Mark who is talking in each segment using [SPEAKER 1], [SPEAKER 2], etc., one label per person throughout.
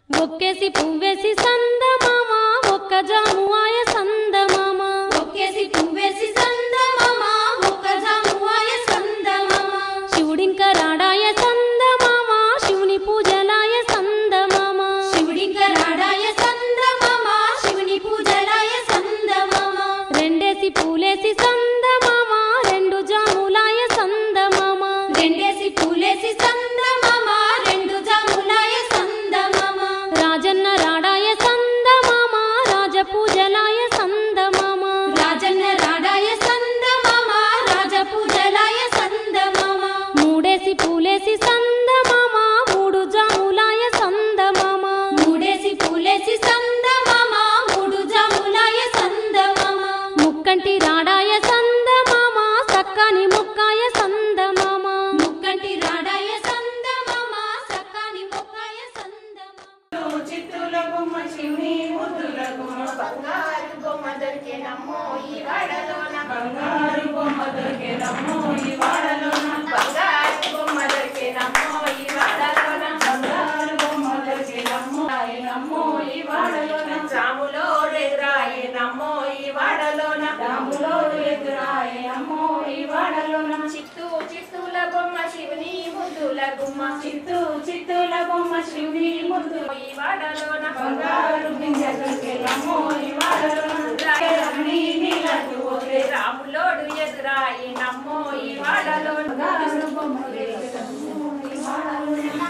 [SPEAKER 1] ఒక్కేసి పువ్వేసి సందమామ ఒక్క జాము ఆయ సందమామ
[SPEAKER 2] ఒక్కేసి పువ్వేసి సందమామ ఒక్క జాము ఆయ సందమామ
[SPEAKER 1] శివుడింక రాడాయ సందమామ శివుని పూజలాయ సందమామ
[SPEAKER 2] శివుడింక రాడాయ సందమామ శివుని పూజలాయ సందమామ
[SPEAKER 1] రెండేసి పూలేసి సందమామ రెండు జాములాయ సందమామ
[SPEAKER 2] రెండేసి పూలేసి సందమామ రెండు జాములాయ సందమామ
[SPEAKER 1] రాజన్న రాడాయ సందమామ రాజ పూజలాయ సందమామ
[SPEAKER 2] రాజన్న రాడాయ సందమామ రాజ పూజలాయ సందమామ
[SPEAKER 1] మూడేసి పూలేసి సందమామ మూడు జాములాయ సందమామ
[SPEAKER 2] మూడేసి పూలేసి సందమామ మూడు జాములాయ సందమామ
[SPEAKER 1] ముక్కంటి రాడాయ సందమామ సక్కని ముక్కాయ సందమామ
[SPEAKER 2] ముక్కంటి రాడాయ సందమామ సక్కాని మొక్కాయ సందమామ
[SPEAKER 3] చిత్తుల బొమ్మ శివుని ముద్దుల బొమ్మ బంగారు బొమ్మ దొరికేనమ్మో ఈ వాడలోన బంగారు బొమ్మ దొరికేనమ్మో ఈ వాడలోన బంగారు బొమ్మ దొరికేనమ్మో ఈ వాడలోన బంగారు బొమ్మ దొరికేనమ్మో ఆయనమ్మో ఈ వాడలోన రాములో ఎదురాయనమ్మో ఈ వాడలోన రాములో ఎదురాయనమ్మో ఈ వాడలోన చిత్తూ చిత్తూల బొమ్మ శివుని ముద్దుల బొమ్మ చిత్తూ చిత్తూల బొమ్మ శివుని ముద్దు ఈ వాడలోన బంగారు గింజ దొరికేనమ్మో ఈ వాడలోన రాయరమణి నీలకు ఒకే రాములోడు ఎదురాయనమ్మో ఈ వాడలోన బంగారు బొమ్మ దొరికేనమ్మో ఈ వాడలోన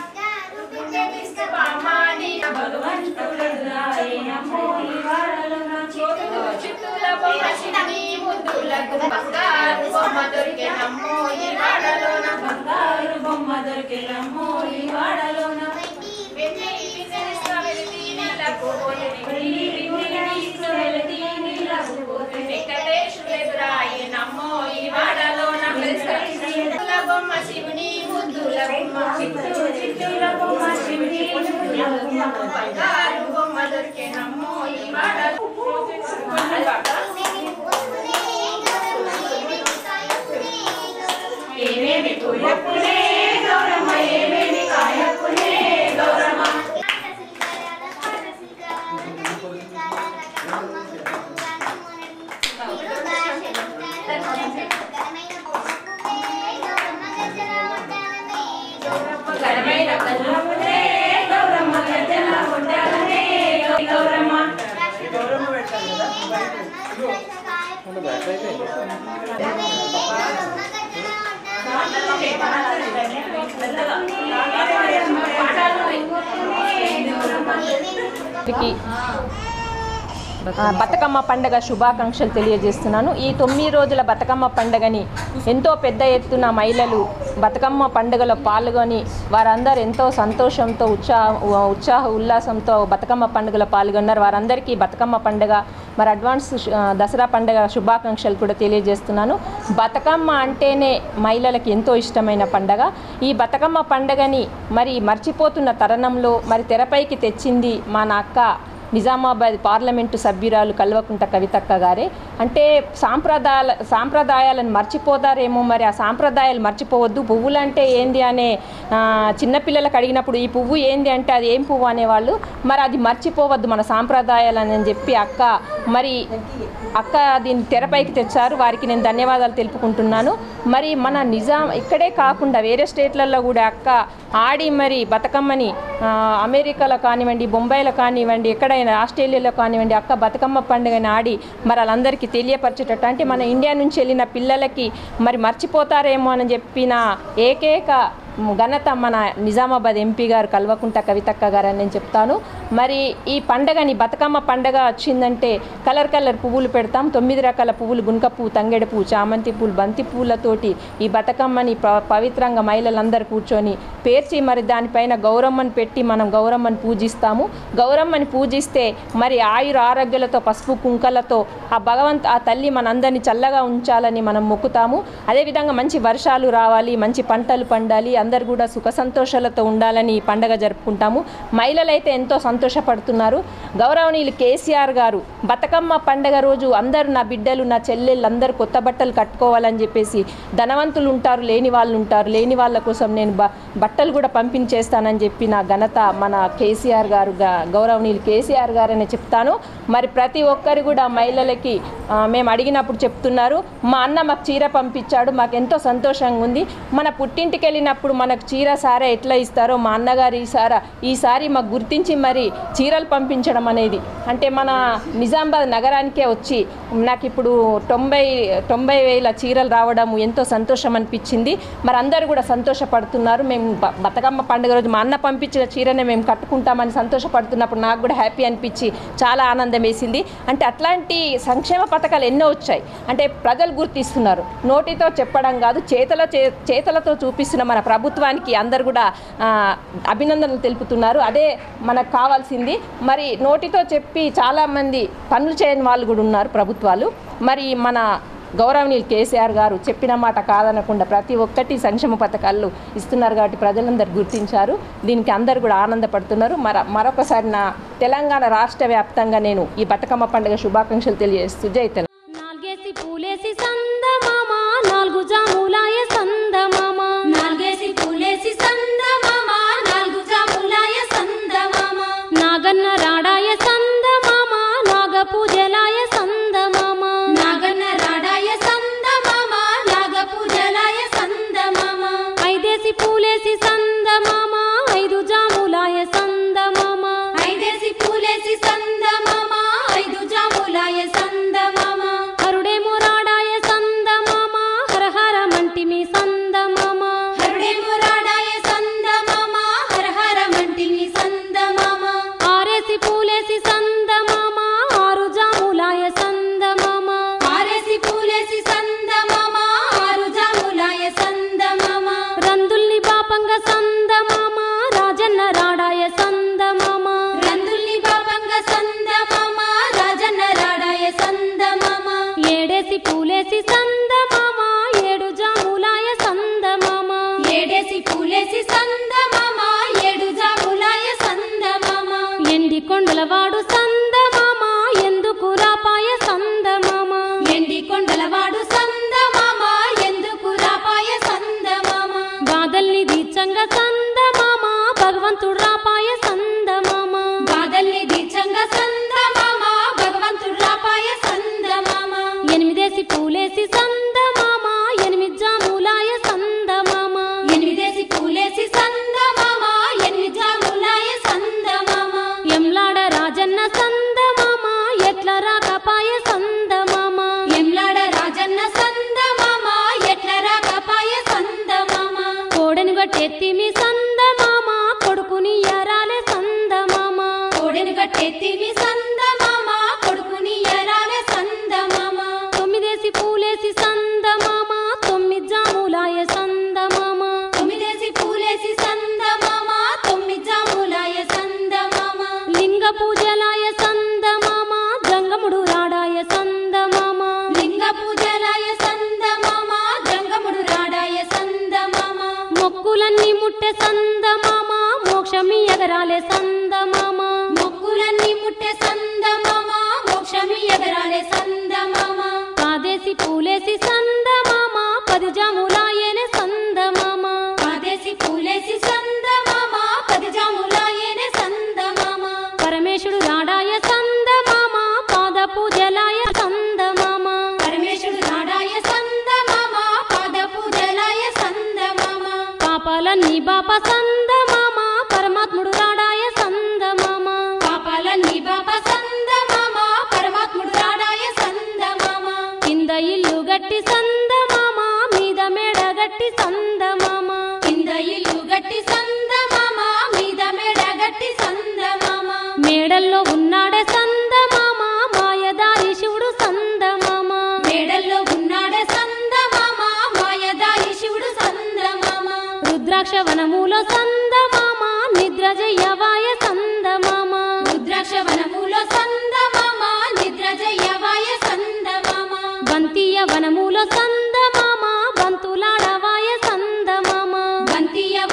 [SPEAKER 3] బామాని భగవంతుడు ఎదురాయనమ్మో ఈ వాడలోన చిత్తూ చిత్తూల బొమ్మ శివుని ముద్దులకు బంగారు బొమ్మ దొరికేనమ్మో ఈ వాడలోన బంగారు బొమ్మ దొరికేనమ్మో ఈ వాడలోన బొమ్మ శివుని ముద్దుల బొమ్మ చిత్తూ చిత్తూల బొమ్మ శివుని ముద్దుల బొమ్మ బంగారు బొమ్మ దొరికేనమ్మో ఈ వాడలో ఏమేమి పూయప్పునే గౌరమ్మ ఏమేమి కాయప్పునే గౌరమ్మ ఘనమైన కళ్ళప్పునే గౌరమ్మ గర్జన కొట్టాలనే గౌరమ్మ
[SPEAKER 4] అందరికీ ఆ, బతుకమ్మ పండగ శుభాకాంక్షలు తెలియజేస్తున్నాను ఈ తొమ్మిది రోజుల బతుకమ్మ పండగని ఎంతో పెద్ద ఎత్తున మహిళలు బతుకమ్మ పండుగలో పాల్గొని వారందరూ ఎంతో సంతోషంతో ఉత్సాహ ఉత్సాహ ఉల్లాసంతో బతుకమ్మ పండుగలో పాల్గొన్నారు వారందరికీ బతుకమ్మ పండుగ మరి అడ్వాన్స్ శు- ఆ, దసరా పండుగ శుభాకాంక్షలు కూడా తెలియజేస్తున్నాను బతుకమ్మ అంటేనే మహిళలకు ఎంతో ఇష్టమైన పండగ ఈ బతుకమ్మ పండగని మరి మర్చిపోతున్న తరుణంలో మరి తెరపైకి తెచ్చింది మా నా అక్క నిజామాబాద్ పార్లమెంటు సభ్యురాలు కల్వకుంట కవితక్క గారే అంటే సాంప్రదాయాల సాంప్రదాయాలను మర్చిపోతారేమో మరి ఆ సాంప్రదాయాలు మర్చిపోవద్దు పువ్వులు అంటే ఏంది అనే ఆ, చిన్నపిల్లలకు అడిగినప్పుడు ఈ పువ్వు ఏంది అంటే అది ఏం పువ్వు అనేవాళ్ళు మరి అది మర్చిపోవద్దు మన సాంప్రదాయాలని అని చెప్పి అక్క మరి అక్క దీన్ని తెరపైకి తెచ్చారు వారికి నేను ధన్యవాదాలు తెలుపుకుంటున్నాను మరి మన నిజాం ఇక్కడే కాకుండా వేరే స్టేట్లలో కూడా అక్క ఆడి మరి బతుకమ్మని ఆ, అమెరికాలో కానివ్వండి బొంబాయిలో కానివ్వండి ఎక్కడైనా ఆస్ట్రేలియాలో కానివ్వండి అక్క బతుకమ్మ పండుగని ఆడి మరి వాళ్ళందరికీ తెలియపరచేటట్టు అంటే మన ఇండియా నుంచి వెళ్ళిన పిల్లలకి మరి మర్చిపోతారేమో అని చెప్పిన ఏకైక ఘనత మన నిజామాబాద్ ఎంపీ గారు కల్వకుంట కవితక్క గారు అని నేను చెప్తాను మరి ఈ పండగని బతుకమ్మ పండగ వచ్చిందంటే కలర్ కలర్ పువ్వులు పెడతాం తొమ్మిది రకాల పువ్వులు గునుక పువ్వు తంగెడ పువ్వు చామంతి పువ్వులు బంతి పువ్వులతోటి ఈ బతుకమ్మని ప- పవిత్రంగా మహిళలందరూ కూర్చొని పేర్చి మరి దానిపైన గౌరమ్మని పెట్టి మనం గౌరమ్మని పూజిస్తాము గౌరమ్మని పూజిస్తే మరి ఆయుర ఆరోగ్యాలతో పసుపు కుంకలతో ఆ భగవంత్ ఆ తల్లి మనందరినీ చల్లగా ఉంచాలని మనం మొక్కుతాము అదేవిధంగా మంచి వర్షాలు రావాలి మంచి పంటలు పండాలి అందరు కూడా సుఖ సంతోషాలతో ఉండాలని ఈ పండగ జరుపుకుంటాము మహిళలు అయితే ఎంతో సంతోషపడుతున్నారు గౌరవనీయులు కేసీఆర్ గారు బతుకమ్మ పండగ రోజు అందరూ నా బిడ్డలు నా చెల్లెళ్ళు అందరూ కొత్త బట్టలు కట్టుకోవాలని చెప్పేసి ధనవంతులు ఉంటారు లేని వాళ్ళు ఉంటారు లేని వాళ్ళ కోసం నేను బ బట్టలు కూడా పంపించేస్తానని చెప్పి నా ఘనత మన కేసీఆర్ గారు గా- గౌరవనీయులు కేసీఆర్ గారని చెప్తాను మరి ప్రతి ఒక్కరు కూడా మహిళలకి ఆ, మేము అడిగినప్పుడు చెప్తున్నారు మా అన్న మాకు చీర పంపించాడు మాకు ఎంతో సంతోషంగా ఉంది మన పుట్టింటికి వెళ్ళినప్పుడు మనకు చీర సారా ఎట్లా ఇస్తారో మా అన్నగారు ఈసార ఈసారి మాకు గుర్తించి మరి చీరలు పంపించడం అనేది అంటే మన నిజామాబాద్ నగరానికే వచ్చి నాకు ఇప్పుడు తొంభై తొంభై వేల చీరలు రావడం ఎంతో సంతోషం అనిపించింది మరి అందరూ కూడా సంతోషపడుతున్నారు మేము బ- బతుకమ్మ పండుగ రోజు మా అన్న పంపించిన చీరనే మేము కట్టుకుంటామని సంతోషపడుతున్నప్పుడు నాకు కూడా హ్యాపీ అనిపించి చాలా ఆనందం వేసింది అంటే అట్లాంటి సంక్షేమ పథకాలు ఎన్నో వచ్చాయి అంటే ప్రజలు గుర్తిస్తున్నారు నోటితో చెప్పడం కాదు చేతల చే- చేతలతో చూపిస్తున్న మన ప్రభుత్వానికి అందరు కూడా ఆ, అభినందనలు తెలుపుతున్నారు అదే మనకు కావాల్సింది మరి నోటితో చెప్పి చాలామంది పనులు చేయని వాళ్ళు కూడా ఉన్నారు ప్రభుత్వాలు మరి మన గౌరవనీయులు కేసీఆర్ గారు చెప్పిన మాట కాదనకుండా ప్రతి ఒక్కటి సంక్షేమ పథకాలు ఇస్తున్నారు కాబట్టి ప్రజలందరూ గుర్తించారు దీనికి అందరు కూడా ఆనందపడుతున్నారు మర మరొకసారి నా తెలంగాణ రాష్ట్ర వ్యాప్తంగా నేను ఈ బతుకమ్మ పండుగ శుభాకాంక్షలు తెలియజేస్తూ జై తెలంగాణ
[SPEAKER 1] నాలుగేసి పూలేసి సందమామ నాలుగు జాములాయ సందమామ
[SPEAKER 2] నాలుగేసి పూలేసి సందమామ నాలుగు జాములాయ సందమామ
[SPEAKER 1] నాగన్న రాడాయ సందమామ నాగ పూజలాయ సందమామ
[SPEAKER 2] నాగన్న రాడాయ సందమామ నాగ పూజలాయ సందమామ
[SPEAKER 1] ఐదేసి పూలేసి సందమామ ఐదు జాములాయ సందమామ
[SPEAKER 2] ఐదేసి పూలేసి సందమామ ఐదు జాములాయ సందమామ
[SPEAKER 1] హరుడేమో రాడాయ సందమామ హరహర మంటిమి సందమామ
[SPEAKER 2] హరుడేమో రాడాయ సందమామ హర హర మంటిని సందమామ
[SPEAKER 1] ఆరేసి పూలేసి సందమామ ఆరు జాములాయ సందమామ
[SPEAKER 2] ఆరేసి పూలేసి సందమామ ఆరు జాములాయ సందమామ
[SPEAKER 1] రందుల్ని పాపంగ సందమామ రాజన్న రాడాయ సందమామ
[SPEAKER 2] రందుల్ని పాపంగ సందమామ రాజన్న రాడాయ సందమామ
[SPEAKER 1] ఏడేసి పూలేసి సందమామ ఏడు జాములాయ సందమామ
[SPEAKER 2] ఏడేసి పూలేసి సందమామ ఏడు జాములాయ సందమామ
[SPEAKER 1] ఎండి కొండలవాడు సందమామ ఎందుకు రాపాయ సందమామ
[SPEAKER 2] ఎండి కొండలవాడు సందమామ ఎందుకు రాపాయ సందమామ
[SPEAKER 1] బాధల్ని దీచంగా సందమామ భగవంతుడు రాపాయ సందమామ
[SPEAKER 2] బాధల్ని దీర్ఘంగా సందమామ భగవంతుడు రాపాయ సందమామ
[SPEAKER 1] ఎనిమిదేసి పూలేసి సందమామ ఎనిమిది జాములాయ సందమామ
[SPEAKER 2] ఎనిమిదేసి పూలేసి సందమామ ఎనిమిది జాములాయ సందమామ
[SPEAKER 1] ఎంలాడ రాజన్న సందమామ ఎట్ల రాకపాయ సందమామ
[SPEAKER 2] ఎంలాడ రాజన్న సందమామ ఎట్ల రాకపాయ సందమామ
[SPEAKER 1] కోడెని గట్టెత్తిమి సందమామ కొడుకుని ఎరాలే సందమామ
[SPEAKER 2] కోడెను కట్టెత్తివి సందమామ కొడుకుని ఎరాలే సందమామ
[SPEAKER 1] తొమ్మిదేసి పూలేసి సందమామ తొమ్మిది జాములాయ సందమామ
[SPEAKER 2] తొమ్మిదేసి పూలేసి సందమామ తొమ్మిది జాములాయ సందమామ
[SPEAKER 1] లింగ పూజలాయ సందమామ జంగముడు రాడాయ సందమామ
[SPEAKER 2] లింగ పూజలాయ సందమామ జంగముడు రాడాయ సందమామ
[SPEAKER 1] మొక్కులన్నీ ముట్టె సందమామ మోక్షమి ఎగరాలే సందమామ
[SPEAKER 2] మొక్కులన్నీ ముట్టె సందమామ మోక్షమి ఎగరాలే సందమామ
[SPEAKER 1] కాదేసి పూలేసి సందమామ పది జాములాయనే సందమామ
[SPEAKER 2] ఆదేశి పూలేసి సందమామ పది జాములాయనే సందమామ
[SPEAKER 1] పరమేశుడు రాడాయ సందమామ పాద పూజలాయ సందమామ
[SPEAKER 2] పరమేశుడు నాడాయ సందమామ పాద పూజలాయ సందమామ
[SPEAKER 1] పాపాలన్నీ బాప సందమామ పరమాత్ముడు రాడాయ సందమామ
[SPEAKER 2] పాపాలన్నీ బాబా సందమామ పరమాత్ముడు రాడాయ సందమామ
[SPEAKER 1] కింద ఇల్లు గట్టి సందమామ మీద మేడ గట్టి సందమామ
[SPEAKER 2] కింద ఇల్లు గట్టి సందమామ మీద మేడ గట్టి సందమామ
[SPEAKER 1] మేడల్లో ఉన్నాడే సందమామ మాయదారి శివుడు సందమామ
[SPEAKER 2] మేడల్లో ఉన్నాడే సందమామ మాయదారి శివుడు సందమామ
[SPEAKER 1] రుద్రాక్ష వనములో సందమామ నిద్ర జయ్యవాయ సందమామ
[SPEAKER 2] రుద్రాక్ష వనములో సందమామ నిద్ర జయ్యవాయ సందమామ
[SPEAKER 1] బంతియ వనములో సందమామ బంతులాడవాయ సందమామ
[SPEAKER 2] బంతియ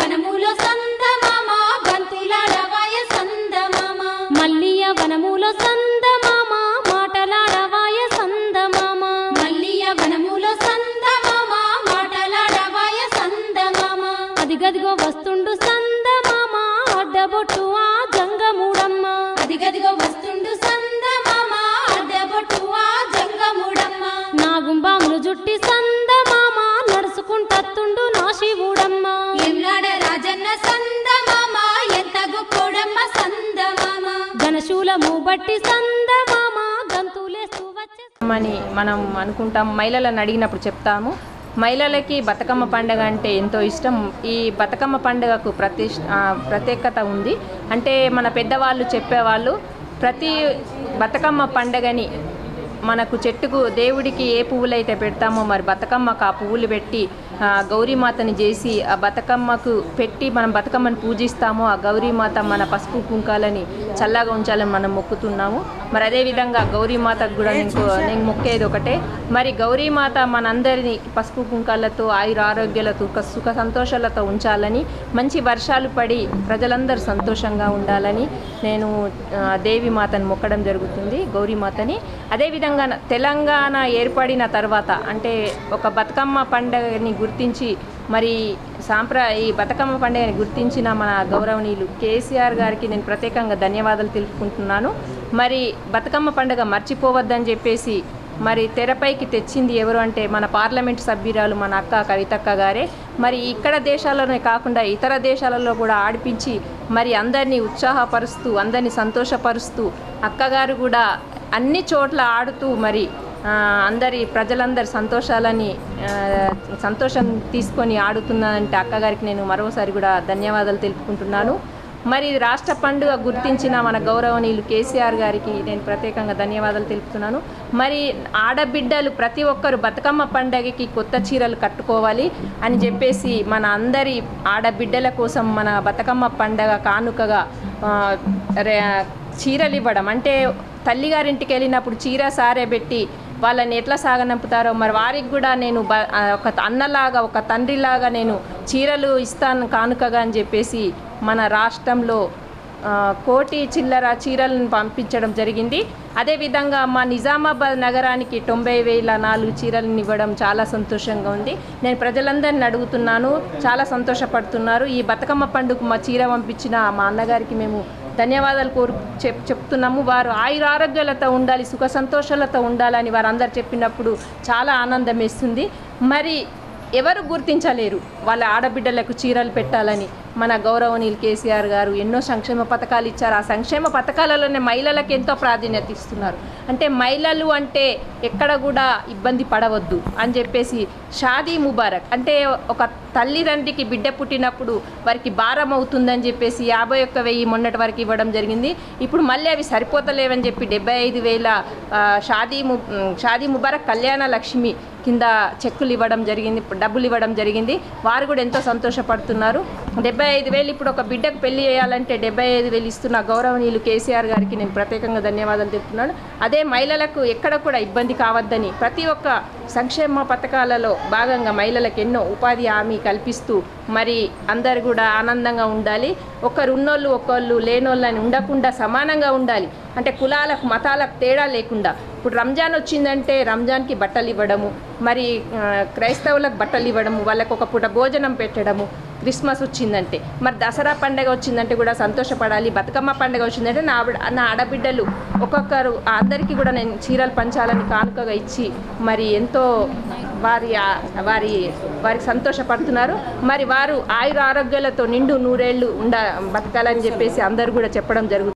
[SPEAKER 1] బట్టి సందమామ గంతులేస్తూ వచ్చే
[SPEAKER 4] అని మనం అనుకుంటాం మహిళలను అడిగినప్పుడు చెప్తాము మహిళలకి బతుకమ్మ పండుగ అంటే ఎంతో ఇష్టం ఈ బతుకమ్మ పండుగకు ప్రతి ప్రత్యేకత ఉంది అంటే మన పెద్దవాళ్ళు చెప్పేవాళ్ళు ప్రతి బతుకమ్మ పండుగని మనకు చెట్టుకు దేవుడికి ఏ పువ్వులైతే పెడతామో మరి బతుకమ్మకు ఆ పువ్వులు పెట్టి ఆ గౌరీమాతని చేసి ఆ బతుకమ్మకు పెట్టి మనం బతుకమ్మను పూజిస్తామో ఆ గౌరీమాత మన పసుపు కుంకాలని చల్లగా ఉంచాలని మనం మొక్కుతున్నాము మరి అదేవిధంగా గౌరీమాతకు కూడా నేను నేను మొక్కేది ఒకటే మరి గౌరీమాత మనందరినీ పసుపు కుంకాలతో ఆయుర ఆరోగ్యాలతో ఒక సుఖ సంతోషాలతో ఉంచాలని మంచి వర్షాలు పడి ప్రజలందరూ సంతోషంగా ఉండాలని నేను ఆ, దేవి మాతను మొక్కడం జరుగుతుంది గౌరీమాతని అదేవిధంగా తెలంగాణ ఏర్పడిన తర్వాత అంటే ఒక బతుకమ్మ పండుగని గుర్తించి మరి సాంప్ర ఈ బతుకమ్మ పండుగని గుర్తించిన మన గౌరవనీయులు కేసీఆర్ గారికి నేను ప్రత్యేకంగా ధన్యవాదాలు తెలుపుకుంటున్నాను మరి బతుకమ్మ పండుగ మర్చిపోవద్దని చెప్పేసి మరి తెరపైకి తెచ్చింది ఎవరు అంటే మన పార్లమెంట్ సభ్యురాలు మన అక్క కవితక్క గారే మరి ఇక్కడ దేశాల్లోనే కాకుండా ఇతర దేశాలలో కూడా ఆడిపించి మరి అందరినీ ఉత్సాహపరుస్తూ అందరినీ సంతోషపరుస్తూ అక్కగారు కూడా అన్ని చోట్ల ఆడుతూ మరి ఆ, అందరి ప్రజలందరి సంతోషాలని ఆ, సంతోషం తీసుకొని ఆడుతున్నానంటే అక్కగారికి నేను మరోసారి కూడా ధన్యవాదాలు తెలుపుకుంటున్నాను మరి రాష్ట్ర పండుగ గుర్తించిన మన గౌరవనీయులు కేసీఆర్ గారికి నేను ప్రత్యేకంగా ధన్యవాదాలు తెలుపుతున్నాను మరి ఆడబిడ్డలు ప్రతి ఒక్కరు బతుకమ్మ పండగకి కొత్త చీరలు కట్టుకోవాలి అని చెప్పేసి మన అందరి ఆడబిడ్డల కోసం మన బతుకమ్మ పండగ కానుకగా ఆ, రే- చీరలు ఇవ్వడం అంటే తల్లిగారింటికి వెళ్ళినప్పుడు చీర సారే పెట్టి వాళ్ళని ఎట్లా సాగనంపుతారో మరి వారికి కూడా నేను బ ఆ, ఒక అన్నలాగా ఒక తండ్రిలాగా నేను చీరలు ఇస్తాను కానుకగా అని చెప్పేసి మన రాష్ట్రంలో ఆ, కోటి చిల్లర చీరలను పంపించడం జరిగింది అదేవిధంగా మా నిజామాబాద్ నగరానికి తొంభై వేల నాలుగు చీరలను ఇవ్వడం చాలా సంతోషంగా ఉంది నేను ప్రజలందరిని అడుగుతున్నాను చాలా సంతోషపడుతున్నారు ఈ బతుకమ్మ పండుగ మా చీర పంపించిన మా అన్నగారికి మేము ధన్యవాదాలు కోరు చెప్ చెప్తున్నాము వారు ఆయుర ఆరోగ్యాలతో ఉండాలి సుఖ సంతోషాలతో ఉండాలని వారందరు చెప్పినప్పుడు చాలా ఆనందం వేస్తుంది మరి ఎవరు గుర్తించలేరు వాళ్ళ ఆడబిడ్డలకు చీరలు పెట్టాలని మన గౌరవనీయులు కేసీఆర్ గారు ఎన్నో సంక్షేమ పథకాలు ఇచ్చారు ఆ సంక్షేమ పథకాలలోనే మహిళలకు ఎంతో ప్రాధాన్యత ఇస్తున్నారు అంటే మహిళలు అంటే ఎక్కడ కూడా ఇబ్బంది పడవద్దు అని చెప్పేసి షాదీ ముబారక్ అంటే ఒక తల్లిదండ్రికి బిడ్డ పుట్టినప్పుడు వారికి భారం అవుతుందని చెప్పేసి యాభై ఒక్క వెయ్యి మొన్నటి వరకు ఇవ్వడం జరిగింది ఇప్పుడు మళ్ళీ అవి సరిపోతలేవని చెప్పి డెబ్బై ఐదు వేల ఆ, షాదీ ము ఉమ్, షాదీ ముబారక్ కళ్యాణ లక్ష్మి కింద చెక్కులు ఇవ్వడం జరిగింది డబ్బులు ఇవ్వడం జరిగింది వారు కూడా ఎంతో సంతోషపడుతున్నారు డెబ్బై ఐదు వేలు ఇప్పుడు ఒక బిడ్డకు పెళ్లి చేయాలంటే డెబ్బై ఐదు వేలు ఇస్తున్న గౌరవనీయులు కేసీఆర్ గారికి నేను ప్రత్యేకంగా ధన్యవాదాలు చెప్తున్నాను అదే మహిళలకు ఎక్కడ కూడా ఇబ్బంది కావద్దని ప్రతి ఒక్క సంక్షేమ పథకాలలో భాగంగా మహిళలకు ఎన్నో ఉపాధి హామీ కల్పిస్తూ మరి అందరు కూడా ఆనందంగా ఉండాలి ఒకరు ఉన్నోళ్ళు ఒకళ్ళు లేనోళ్ళని ఉండకుండా సమానంగా ఉండాలి అంటే కులాలకు మతాలకు తేడా లేకుండా ఇప్పుడు రంజాన్ వచ్చిందంటే రంజాన్కి బట్టలు ఇవ్వడము మరి ఆ, క్రైస్తవులకు బట్టలు ఇవ్వడము వాళ్ళకు ఒక పూట భోజనం పెట్టడము క్రిస్మస్ వచ్చిందంటే మరి దసరా పండగ వచ్చిందంటే కూడా సంతోషపడాలి బతుకమ్మ పండగ వచ్చిందంటే నా ఆవిడ నా ఆడబిడ్డలు ఒక్కొక్కరు అందరికీ కూడా నేను చీరలు పంచాలని కానుకగా ఇచ్చి మరి ఎంతో వారి ఆ- వారి వారికి సంతోషపడుతున్నారు మరి వారు ఆయుర ఆరోగ్యాలతో నిండు నూరేళ్ళు ఉండ బతకాలని చెప్పేసి అందరూ కూడా చెప్పడం జరుగుతుంది